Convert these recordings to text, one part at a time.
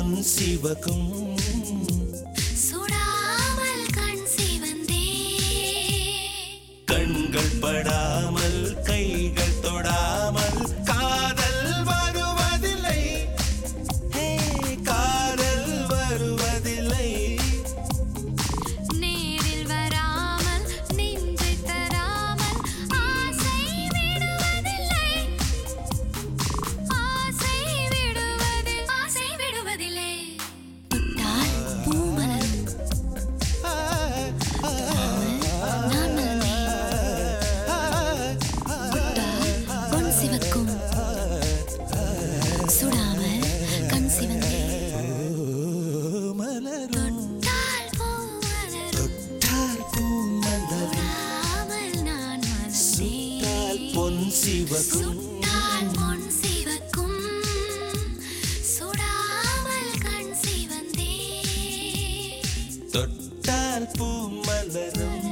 பொன் சிவக்கும் சுடாமல் கண் சிவந்தே கண்கள் படாமல் கைகள் தொடாமல் காதல் வருவதில்லை ஹே, காதல் வருவதில்லை நேரில் வராமல் நெஞ்சை தராமல் ஆசை விடுவதில்லை ஆசை விடுவதில் ஆசை விடுவதில்லை தொட்டால் பூமலரும் நான் மலர்ந்தேன் தொட்டால் பொன் சிவக்கும் சுடாமல் கண் சிவந்தேன் மலரும் தொட்டால் பூமலரும் தொட்டால் பூ மலரும் சுடாமல் நான் சுட்டால் மலர்ந்தேன் பொன் சிவக்கும் சுட்டால் பொன் சிவக்கும் சுடாமல் கண் சிவந்தே தொட்டால் பூ மலரும்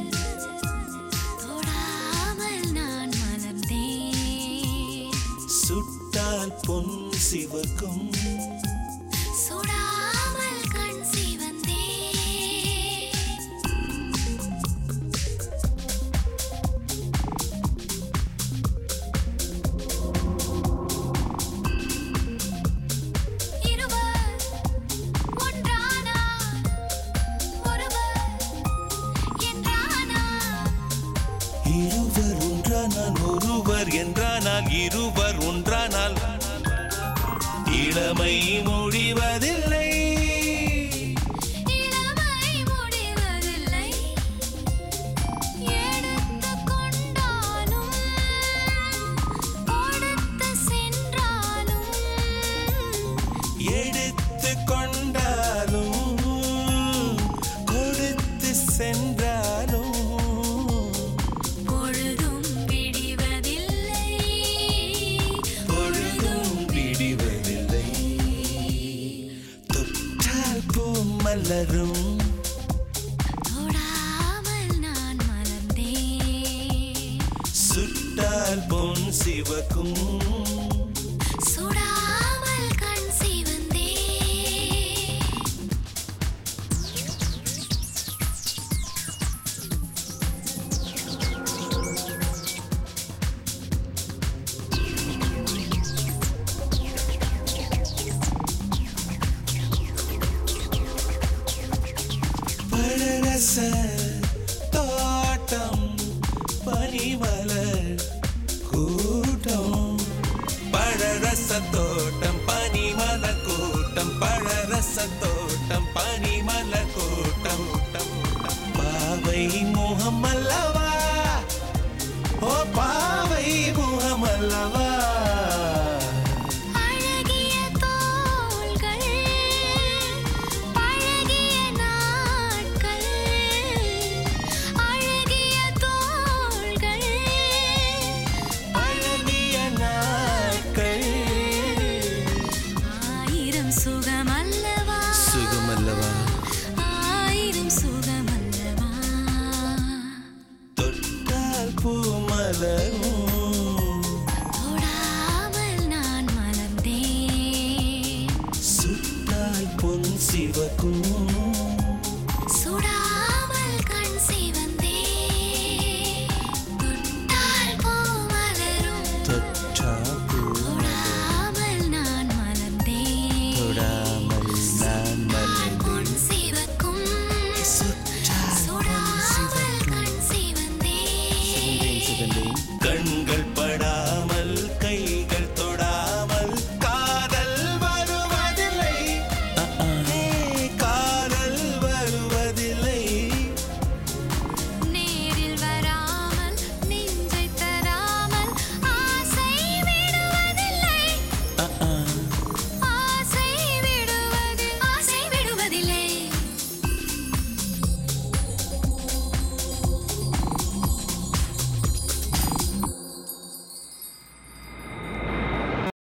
தொடாமல் நான் மலர்ந்தேன் சுட்டால் பொன் சிவக்கும் சுடாமல் கண் சிவந்தே இருவர் ஒன்றானார் ஒருவர் என்றானார் இருவர் ஒன்றானால் ஒருவர் என்றானால் இருவர் ஒன்றானால் இளமை முடிவதில்லை இளமை முடிவதில்லை எடுத்து கொண்டாலும் கொடுத்து சென்றாலும் எடுத்து கொண்டாலும் கொடுத்து சென்றாலும் பொழுதும் விடிவதில்லை பொழுதும் விடிவதில்லை தொட்டால் பூ மலரும் தொடாமல் நான் மலர்ந்தேன் சுட்டால் பொன் சிவக்கும் சுடாமல் கண் சிவந்தே பழரச தோட்டம் பனிமலர் கூட்டம் பழரச தோட்டம் பனிமலர் கூட்டம் பழரச தோட்டம் பனிமலர் கூட்டம் பாவை முகம் அல்லவா ஓ பாவை முகம் அல்லவா அழகிய தோள்கள் பழகிய நாட்கள் அழகிய தோள்கள் அழகிய நாட்கள் ஆயிரம் சுகமல்லவா சுகமல்லவா ஆயிரம் சுகமல்லவா தொட்டால் பூ மலரும் தொடாமல் நான் மலர்ந்தேன் சுட்டால் பொன் சிவக்கும் சுடாமல் கண் சிவந்தே தொட்டால் பூ மலரும் தொட்டா பூ தொடாமல் நான் மலர்ந்தேன் தொடாமல் நான் மலர்ந்தேன் பொன் சிவக்கும் சுட்டால் சுடாமல் கண் சிவந்தே கண்கள் படாமல் கைகள் தொடாமல் காதல் வருவதில்லை ஏ, காதல் வருவதில்லை நேரில் வராமல் நெஞ்சை தராமல் ஆசை விடுவதில்லை